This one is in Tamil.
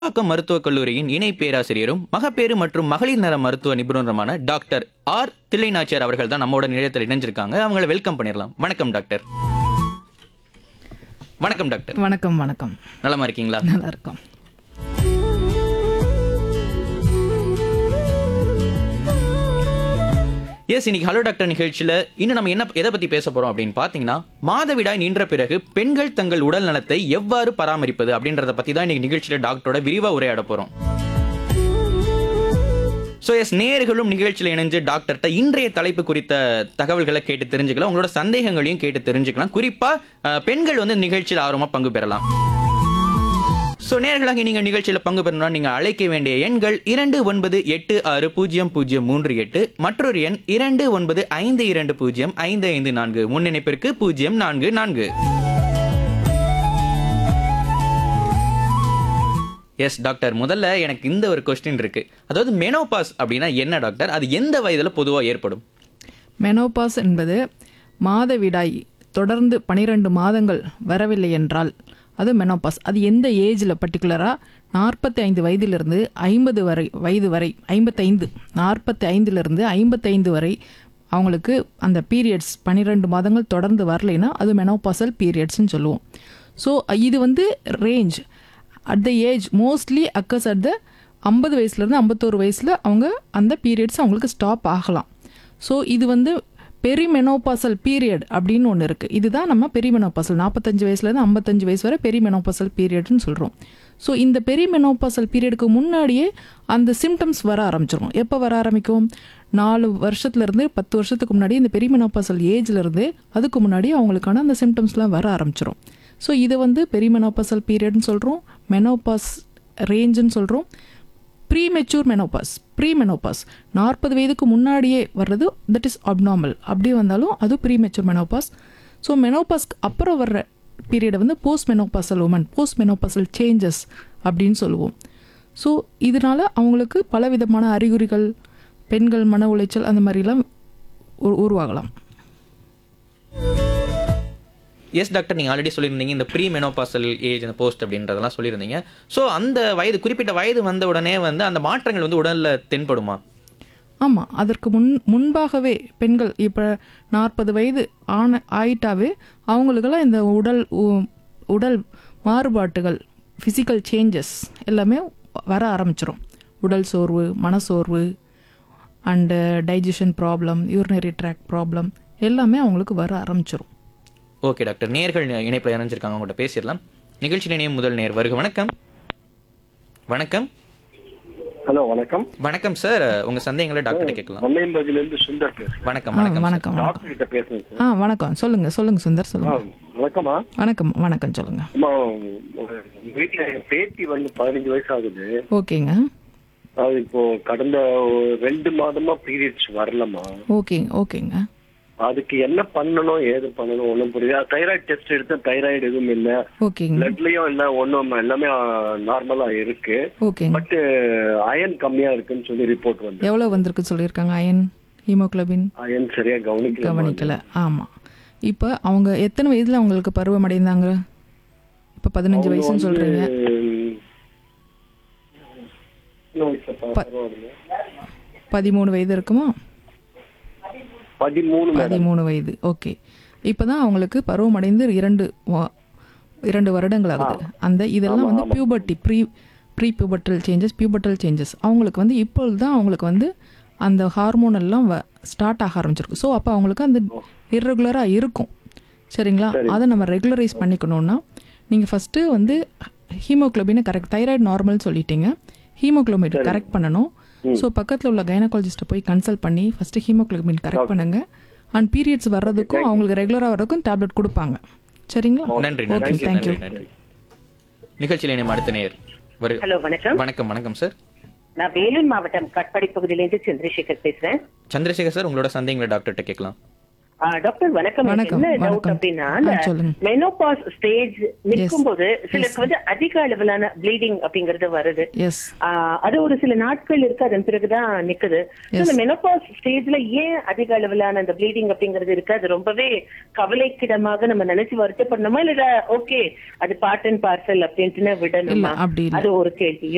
பாக்கம் மருத்துவக் கல்லூரியின் இணை பேராசிரியரும் மகப்பேறு மற்றும் மகளிர் நல மருத்துவ நிபுணருமான டாக்டர் ஆர் தில்லைநாச்சியார் அவர்கள் தான் நம்மோட நிலையத்தில் இணைஞ்சிருக்காங்க அவங்கள வெல்கம் பண்ணிடலாம் வணக்கம் டாக்டர் வணக்கம் டாக்டர் வணக்கம் வணக்கம் நலமா இருக்கீங்களா நல்லா இருக்கோம் எஸ் இன்னைக்கு ஹலோ டாக்டர் நிகழ்ச்சியில இன்னும் நம்ம என்ன எதை பத்தி பேச போறோம் அப்படின்னு பாத்தீங்கன்னா மாதவிடாய் நின்ற பிறகு பெண்கள் தங்கள் உடல் நலத்தை எவ்வாறு பராமரிப்பது அப்படின்றத பத்தி தான் இன்னைக்கு நிகழ்ச்சியில டாக்டரோட விரிவா உரையாட போறோம் ஸோ எஸ் நேர்களும் நிகழ்ச்சியில் இணைஞ்சு டாக்டர்கிட்ட இன்றைய தலைப்பு குறித்த தகவல்களை கேட்டு தெரிஞ்சுக்கலாம் உங்களோட சந்தேகங்களையும் கேட்டு தெரிஞ்சுக்கலாம் குறிப்பா அஹ், பெண்கள் வந்து நிகழ்ச்சியில் ஆர்வமா பங்கு பெறலாம் ஸோ நேர்களாக நீங்கள் நிகழ்ச்சியில் பங்கு பெறணும்னா நீங்கள் அழைக்க வேண்டிய எண்கள் இரண்டு ஒன்பது எட்டு ஆறு பூஜ்ஜியம் பூஜ்ஜியம் மூன்று எட்டு மற்றொரு எண் இரண்டு ஒன்பது ஐந்து இரண்டு பூஜ்ஜியம் ஐந்து ஐந்து நான்கு முன்னிணைப்பிற்கு பூஜ்ஜியம் நான்கு நான்கு எஸ் டாக்டர் முதல்ல எனக்கு இந்த ஒரு கொஸ்டின் இருக்கு அதாவது மெனோபாஸ் அப்படின்னா என்ன டாக்டர் அது எந்த வயதுல பொதுவாக ஏற்படும் மெனோபாஸ் என்பது மாதவிடாய் தொடர்ந்து பனிரெண்டு மாதங்கள் வரவில்லை என்றால் அது மெனோபாஸ் அது எந்த ஏஜில் பர்டிகுலராக நாற்பத்தி ஐந்து வயதிலிருந்து ஐம்பது வரை வயது வரை ஐம்பத்தைந்து நாற்பத்தி ஐந்துலேருந்து ஐம்பத்தைந்து வரை அவங்களுக்கு அந்த பீரியட்ஸ் பன்னிரெண்டு மாதங்கள் தொடர்ந்து வரலைன்னா அது மெனோபாசல் பீரியட்ஸ்னு சொல்லுவோம் ஸோ இது வந்து range at the age mostly occurs at the ஐம்பது வயசுலேருந்து ஐம்பத்தோரு வயசில் அவங்க அந்த பீரியட்ஸ் அவங்களுக்கு ஸ்டாப் ஆகலாம் ஸோ இது வந்து பெரிமெனோபாசல் பீரியட் அப்படின்னு ஒன்று இருக்குது இதுதான் நம்ம பெரிமெனோபாசல் நாற்பத்தஞ்சு வயசுலேருந்து ஐம்பத்தஞ்சு வயசு வரை பெரிமெனோபாசல் பீரியட்னு சொல்கிறோம் ஸோ இந்த பெரிமெனோபாசல் பீரியடுக்கு முன்னாடியே அந்த சிம்டம்ஸ் வர ஆரம்பிச்சிரும் எப்போ வர ஆரம்பிக்கும் நாலு வருஷத்துலேருந்து பத்து வருஷத்துக்கு முன்னாடி இந்த பெரிமெனோபாசல் ஏஜ்லேருந்து அதுக்கு முன்னாடி அவங்களுக்கான அந்த சிம்டம்ஸ்லாம் வர ஆரம்பிச்சிரும் ஸோ இதை வந்து பெரிமெனோபாசல் பீரியட்னு சொல்கிறோம் மெனோபாஸ் ரேஞ்சுன்னு சொல்கிறோம் premature menopause pre menopause நாற்பது வயதுக்கு முன்னாடியே வர்றது தட் இஸ் அப்நார்மல் அப்படி வந்தாலும் அது ப்ரீ மெச்சூர் மெனோபாஸ் ஸோ மெனோபாஸ்க்கு அப்புறம் வர்ற பீரியடை வந்து post menopausal women post menopausal changes அப்படின்னு சொல்லுவோம் ஸோ இதனால அவங்களுக்கு பலவிதமான அறிகுறிகள் பெண்கள் மன உளைச்சல் அந்த மாதிரிலாம் உரு- உருவாகலாம் எஸ் டாக்டர் நீங்கள் ஆல்ரெடி சொல்லியிருந்தீங்க இந்த ப்ரீ மெனோபாசல் ஏஜ் அந்த போஸ்ட் அப்படின்றதெல்லாம் சொல்லியிருந்தீங்க ஸோ அந்த வயது குறிப்பிட்ட வயது வந்த உடனே வந்து அந்த மாற்றங்கள் வந்து உடலில் தென்படுமா ஆமாம் அதற்கு முன் முன்பாகவே பெண்கள் இப்போ நாற்பது வயது ஆன ஆயிட்டாவே அவங்களுக்கெல்லாம் இந்த உடல் உ- உடல் மாறுபாட்டுகள் ஃபிசிக்கல் சேஞ்சஸ் எல்லாமே வர ஆரம்பிச்சிரும் உடல் சோர்வு மனசோர்வு and digestion problem urinary tract problem எல்லாமே அவங்களுக்கு வர ஆரம்பிச்சிரும் ஓகே டாக்டர் நேர்கள் இணைப்பில் இணைஞ்சிருக்காங்க அவங்கள்ட்ட பேசிடலாம் நிகழ்ச்சி நினைவு முதல் நேர் வருக வணக்கம் வணக்கம் ஹலோ வணக்கம் வணக்கம் சார் உங்க சந்தேகங்களை டாக்டர் கேட்கலாம் மல்லையம்பதியில இருந்து சுந்தர் பேசுறேன் வணக்கம் ஆ வணக்கம் வணக்கம் வணக்கம் டாக்டர் கிட்ட பேசுறேன் சார் ஆ வணக்கம் சொல்லுங்கள் சொல்லுங்கள் சுந்தர் ஆ, சொல்லுங்கள் வணக்கம்மா வணக்கம் வணக்கம் சொல்லுங்கள் அம்மா உங்க வீட்டுல என் பேத்தி வந்து பதினஞ்சு வயசு ஆகுது ஓகேங்க அது இப்போ கடந்த ஒரு ரெண்டு மாதமா பீரியட்ஸ் வரலம்மா ஓகே ஓகேங்க அதுக்கு என்ன பண்ணணும் ஏது பண்ணணும் ஒண்ணும் புரியல தைராய்டு டெஸ்ட் எடுத்தேன் தைராய்டு எதுவும் இல்ல ஓகேங்க பிளட்லயும் இல்ல ஒண்ணும் எல்லாமே நார்மலா இருக்கு ஓகேங்க பட் அயன் கம்மியா இருக்குன்னு சொல்லி ரிப்போர்ட் வந்து எவ்வளோ வந்திருக்கு சொல்லியிருக்காங்க அயன் ஹீமோகுளோபின் அயன் சரியா கவனிக்கல கவனிக்கல ஆமாம் இப்போ அவங்க எத்தனை வயதில் அவங்களுக்கு பருவம் அடைந்தாங்க இப்போ பதினஞ்சு வயசுன்னு சொல்கிறீங்க பதிமூணு வயது இருக்குமா பதிமூணு மேடம் பதிமூணு வயது ஓகே இப்போ தான் அவங்களுக்கு பருவம் அடைந்து இரண்டு வா- இரண்டு வருடங்கள் ஆகுது அந்த இதெல்லாம் வந்து puberty pre pre pubertal changes pubertal changes அவங்களுக்கு வந்து இப்பொழுது தான் அவங்களுக்கு வந்து அந்த ஹார்மோன் எல்லாம் ஸ்டார்ட் ஆக ஆரம்பிச்சிருக்கு ஸோ அப்போ அவங்களுக்கு அந்த இர்ரெகுலராக இருக்கும் சரிங்களா அதை நம்ம ரெகுலரைஸ் பண்ணிக்கணும்னா நீங்கள் ஃபஸ்ட்டு வந்து ஹீமோக்ளோபினை கரெக்ட் தைராய்டு நார்மல் சொல்லிட்டீங்க ஹீமோக்ளோபின் கரெக்ட் பண்ணணும் ஸோ பக்கத்தில் உள்ள கைனகாலஜிஸ்ட்டை போய் கன்சல்ட் பண்ணி ஃபஸ்ட்டு ஹீமோக்ளோபின் கரெக்ட் பண்ணுங்க அண்ட் பீரியட்ஸ் வர்றதுக்கும் அவங்களுக்கு ரெகுலராக வர்றதுக்கும் டேப்லெட் கொடுப்பாங்க சரிங்களா நன்றி ஓகே நன்றி தேங்க்யூ நன்றி நன்றி நிகழ்ச்சியில் இணையம் அடுத்த நேர் வரு ஹலோ வணக்கம் வணக்கம் வணக்கம் சார் நான் வேலூர் மாவட்டம் கட்பாடி பகுதியிலிருந்து சந்திரசேகர் பேசுறேன் சந்திரசேகர் சார் உங்களோட சந்தேகங்களை டாக்டர்கிட்ட கேட்கலாம் ஆ, டாக்டர் வணக்கம் எனக்கு வணக்கம், என்ன டவுட் வணக்கம். அப்படின்னா ஆ, சொல்லுங்க. மெனோபாஸ் ஸ்டேஜ் நிற்கும் போது சிலருக்கு வந்து அதிக அளவிலான ப்ளீடிங் அப்படிங்கறது வருது எஸ் ஆ, அது ஒரு சில நாட்கள் இருக்கு அதன் பிறகுதான் நிக்குது So, இந்த மெனோபாஸ் ஸ்டேஜ்ல ஏன் அதிக அளவிலான அந்த ப்ளீடிங் அப்படிங்கிறது இருக்கு அது ரொம்பவே கவலைக்கிடமாக நம்ம நினைச்சு வருத்தப்படணுமா இல்ல ஓகே அது பார்ட் அண்ட் பார்சல் அப்படின்ட்டு விடணுமா இல்ல, அப்படி இல்ல. அது ஒரு கேள்வியும்